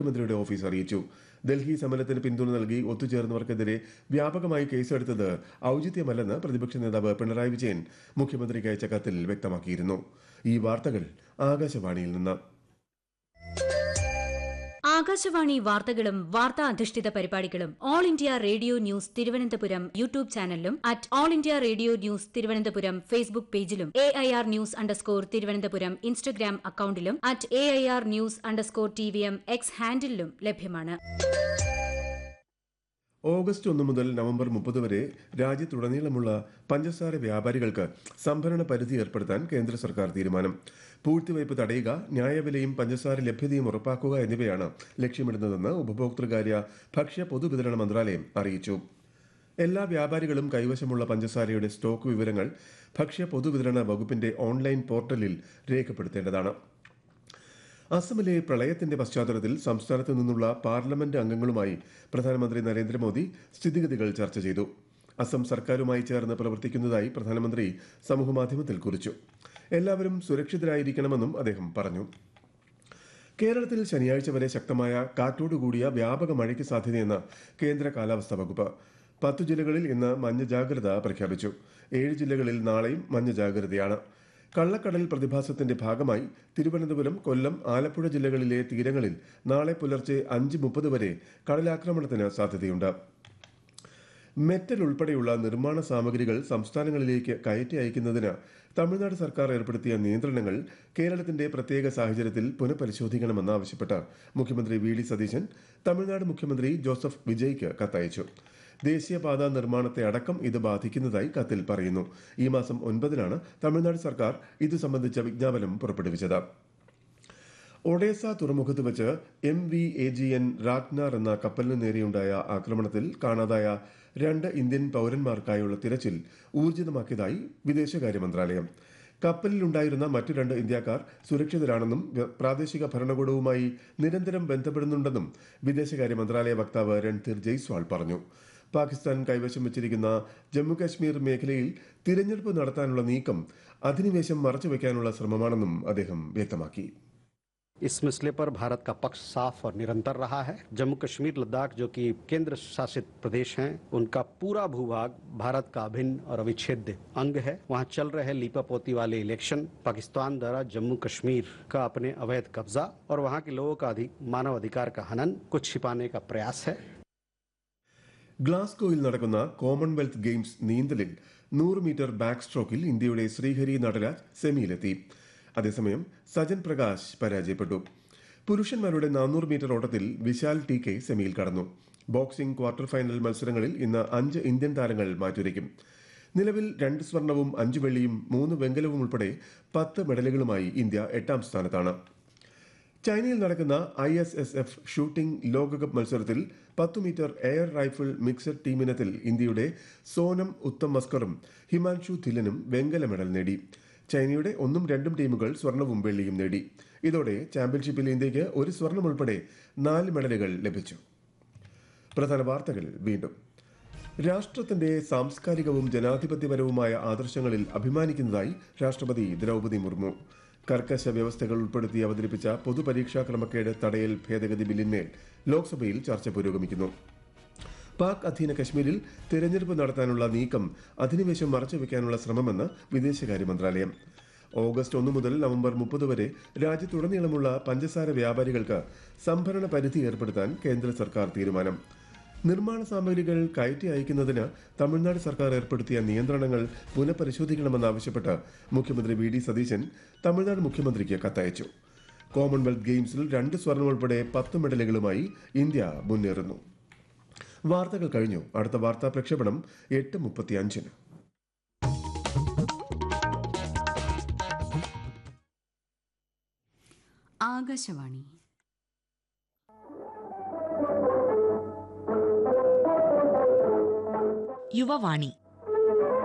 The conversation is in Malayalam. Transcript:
മുഖ്യമന്ത്രിയുടെ ഓഫീസ് അറിയിച്ചു ഡൽഹി സമരത്തിന് പിന്തുണ നൽകി ഒത്തുചേർന്നവർക്കെതിരെ വ്യാപകമായി കേസെടുത്തത് ഔചിത്യമല്ലെന്ന് പ്രതിപക്ഷ നേതാവ് പിണറായി വിജയൻ മുഖ്യമന്ത്രിക്ക് അയച്ച കത്തിൽ വ്യക്തമാക്കിയിരുന്നു ഈ വാർത്തകൾ ആകാശവാണിയിൽ നിന്ന് ആകാശവാണി വാർത്തകളും വാർത്താ അധിഷ്ഠിത പരിപാടികളും all India radio news Thiruvananthapuram YouTube ചാനലിലും at all India radio news Thiruvananthapuram Facebook പേജിലും A I R news underscore Thiruvananthapuram Instagram അക്കൌണ്ടിലും at A I R news underscore T V M X ഹാൻഡിലും ലഭ്യമാണ് ഓഗസ്റ്റ് ഒന്ന് മുതൽ നവംബർ മുപ്പത് വരെ രാജ്യത്തുടനീളമുള്ള പഞ്ചസാര വ്യാപാരികൾക്ക് സംഭരണ പരിധി ഏർപ്പെടുത്താൻ കേന്ദ്ര സർക്കാർ തീരുമാനം പൂഴ്ത്തിവയ്പ് തടയുക ന്യായവിലയും പഞ്ചസാര ലഭ്യതയും ഉറപ്പാക്കുക എന്നിവയാണ് ലക്ഷ്യമിടുന്നതെന്ന് ഉപഭോക്തൃകാര്യ ഭക്ഷ്യ പൊതുവിതരണ മന്ത്രാലയം അറിയിച്ചു എല്ലാ വ്യാപാരികളും കൈവശമുള്ള പഞ്ചസാരയുടെ സ്റ്റോക്ക് വിവരങ്ങൾ ഭക്ഷ്യ പൊതുവിതരണ വകുപ്പിന്റെ ഓൺലൈൻ പോർട്ടലിൽ രേഖപ്പെടുത്തേണ്ടതാണ് അസമിലെ പ്രളയത്തിന്റെ പശ്ചാത്തലത്തിൽ സംസ്ഥാനത്തു നിന്നുള്ള പാർലമെന്റ് അംഗങ്ങളുമായി പ്രധാനമന്ത്രി നരേന്ദ്രമോദി സ്ഥിതിഗതികൾ ചർച്ച ചെയ്തു അസം സർക്കാരുമായി ചേർന്ന് പ്രവർത്തിക്കുന്നതായി പ്രധാനമന്ത്രി സമൂഹമാധ്യമത്തിൽ കുറിച്ചു എല്ലാവരും സുരക്ഷിതരായിരിക്കണമെന്നും അദ്ദേഹം പറഞ്ഞു കേരളത്തിൽ ശനിയാഴ്ച വരെ ശക്തമായ കാറ്റോടുകൂടിയ വ്യാപക മഴയ്ക്ക് സാധ്യതയെന്ന് കേന്ദ്ര കാലാവസ്ഥാ വകുപ്പ് പത്തു ജില്ലകളിൽ ഇന്ന് മഞ്ഞ ജാഗ്രത പ്രഖ്യാപിച്ചു ഏഴ് ജില്ലകളിൽ നാളെയും മഞ്ഞ ജാഗ്രതയാണ് കള്ളക്കടൽ പ്രതിഭാസത്തിന്റെ ഭാഗമായി തിരുവനന്തപുരം കൊല്ലം ആലപ്പുഴ ജില്ലകളിലെ തീരങ്ങളിൽ നാളെ പുലർച്ചെ അഞ്ച് മുപ്പത് വരെ കടലാക്രമണത്തിന് സാധ്യതയുണ്ട് മെറ്റൽ ഉൾപ്പെടെയുള്ള നിർമ്മാണ സാമഗ്രികൾ സംസ്ഥാനങ്ങളിലേക്ക് കയറ്റി അയക്കുന്നതിന് തമിഴ്നാട് സർക്കാർ ഏർപ്പെടുത്തിയ നിയന്ത്രണങ്ങൾ കേരളത്തിന്റെ പ്രത്യേക സാഹചര്യത്തിൽ പുനഃപരിശോധിക്കണമെന്ന് ആവശ്യപ്പെട്ട് മുഖ്യമന്ത്രി വി ഡി സതീശൻ തമിഴ്നാട് മുഖ്യമന്ത്രി ജോസഫ് വിജയ്ക്ക് കത്തയച്ചു ദേശീയപാത നിർമ്മാണത്തെ അടക്കം ഇത് ബാധിക്കുന്നതായി കത്തിൽ പറയുന്നു ഈ മാസം ഒൻപതിനാണ് തമിഴ്നാട് സർക്കാർ ഇത് സംബന്ധിച്ച വിജ്ഞാപനം പുറപ്പെടുവിച്ചത് ഒഡേസ തുറമുഖത്ത് വെച്ച് M V A G N Ragnar എന്ന കപ്പലിന് നേരെയുണ്ടായ ആക്രമണത്തിൽ കാണാതായ രണ്ട് ഇന്ത്യൻ പൗരന്മാർക്കായുള്ള തിരച്ചിൽ ഊർജിതമാക്കിയതായി വിദേശകാര്യ മന്ത്രാലയം കപ്പലിലുണ്ടായിരുന്ന മറ്റു രണ്ട് ഇന്ത്യക്കാർ സുരക്ഷിതരാണെന്നും വ്യ- പ്രാദേശിക ഭരണകൂടവുമായി നിരന്തരം ബന്ധപ്പെടുന്നുണ്ടെന്നും വിദേശകാര്യ മന്ത്രാലയ വക്താവ് രൺധീർ ജയ്സ്വാൾ പറഞ്ഞു പാകിസ്ഥാൻ കൈവശം വെച്ചിരിക്കുന്ന ജമ്മുകാശ്മീർ മേഖലയിൽ തിരഞ്ഞെടുപ്പ് നടത്താനുള്ള നീക്കം അധിനിവേശം മറച്ചുവെക്കാനുള്ള ശ്രമമാണെന്നും അദ്ദേഹം വ്യക്തമാക്കി इस मसले पर भारत का पक्ष साफ और निरंतर रहा है जम्मू कश्मीर लद्दाख जो कि केंद्र शासित प्रदेश हैं उनका पूरा भूभाग भारत का अभिन्न और अविच्छेद्य अंग है वहां चल रहे लीपापोती वाले इलेक्शन पाकिस्तान द्वारा जम्मू कश्मीर का अपने अवैध कब्जा और वहां के लोगों का अधिक मानव अधिकार का हनन कुछ छिपाने का प्रयास है ഗ്ലാസ്ഗോയിൽ നടക്കുന്ന കോമൺവെൽത്ത് ഗെയിംസ് നീന്തലിൽ നൂറ് മീറ്റർ ബാക്ക് സ്ട്രോക്കിൽ ഇന്ത്യയുടെ ശ്രീഹരി നടരാജ് സെമിയിലെത്തി അതേസമയം സജൻ പ്രകാശ് പരാജയപ്പെട്ടു പുരുഷന്മാരുടെ നാനൂറ് മീറ്റർ ഓട്ടത്തിൽ വിശാൽ ടി കെ സെമിയിൽ കടന്നു ബോക്സിംഗ് ക്വാർട്ടർ ഫൈനൽ മത്സരങ്ങളിൽ ഇന്ന് അഞ്ച് ഇന്ത്യൻ താരങ്ങൾ മാറ്റുരയ്ക്കും നിലവിൽ രണ്ട് സ്വർണവും അഞ്ച് വെള്ളിയും മൂന്ന് വെങ്കലവും ഉൾപ്പെടെ പത്ത് മെഡലുകളുമായി ഇന്ത്യ എട്ടാം സ്ഥാനത്താണ് ചൈനയിൽ നടക്കുന്ന I S S F shooting ലോകകപ്പ് മത്സരത്തിൽ പത്ത് മീറ്റർ എയർ റൈഫിൾ മിക്സഡ് ടീമിനത്തിൽ ഇന്ത്യയുടെ സോനം ഉത്തം മസ്കറും ഹിമാൻഷു ധില്ലനും വെങ്കല മെഡൽ നേടി ചൈനയുടെ ഒന്നും രണ്ടും ടീമുകൾ സ്വർണവും വെള്ളിയും നേടി ഇതോടെ ചാമ്പ്യൻഷിപ്പിൽ ഇന്ത്യയ്ക്ക് ഒരു സ്വർണം ഉൾപ്പെടെ നാല് മെഡലുകൾ ലഭിച്ചു പ്രധാന വാർത്തകൾ വീണ്ടും രാഷ്ട്രത്തിന്റെ സാംസ്കാരികവും ജനാധിപത്യപരവുമായ ആദർശങ്ങളിൽ അഭിമാനിക്കുന്നതായി രാഷ്ട്രപതി ദ്രൗപദി മുർമു കർക്കശ വ്യവസ്ഥകൾ ഉൾപ്പെടുത്തി അവതരിപ്പിച്ച പൊതുപരീക്ഷാ ക്രമക്കേട് തടയൽ ഭേദഗതി ബില്ലിന്മേൽ ലോക്സഭയിൽ ചർച്ച പുരോഗമിക്കുന്നു പാക് അധീന കശ്മീരിൽ തെരഞ്ഞെടുപ്പ് നടത്താനുള്ള നീക്കം അധിനിവേശം മറച്ചുവെക്കാനുള്ള ശ്രമമെന്ന് വിദേശകാര്യ മന്ത്രാലയം ഓഗസ്റ്റ് ഒന്ന് മുതൽ നവംബർ മുപ്പത് വരെ രാജ്യത്തുടനീളമുള്ള പഞ്ചസാര വ്യാപാരികൾക്ക് സംഭരണ പരിധി ഏർപ്പെടുത്താൻ കേന്ദ്ര സർക്കാർ തീരുമാനം നിർമ്മാണ സാമഗ്രികൾ കയറ്റി അയക്കുന്നതിന് തമിഴ്നാട് സർക്കാർ ഏർപ്പെടുത്തിയ നിയന്ത്രണങ്ങൾ പുനഃപരിശോധിക്കണമെന്നാവശ്യപ്പെട്ട് മുഖ്യമന്ത്രി വി ഡി സതീശൻ തമിഴ്നാട് മുഖ്യമന്ത്രിക്ക് കത്തയച്ചു കോമൺവെൽത്ത് ഗെയിംസിൽ രണ്ട് സ്വർണം ഉൾപ്പെടെ പത്ത് മെഡലുകളുമായി ഇന്ത്യ മുന്നേറുന്നു വാർത്തകൾ കഴിഞ്ഞു അടുത്ത വാർത്താ പ്രക്ഷേപണം എട്ട് മുപ്പത്തി അഞ്ചിന് ആകാശവാണി യുവവാണി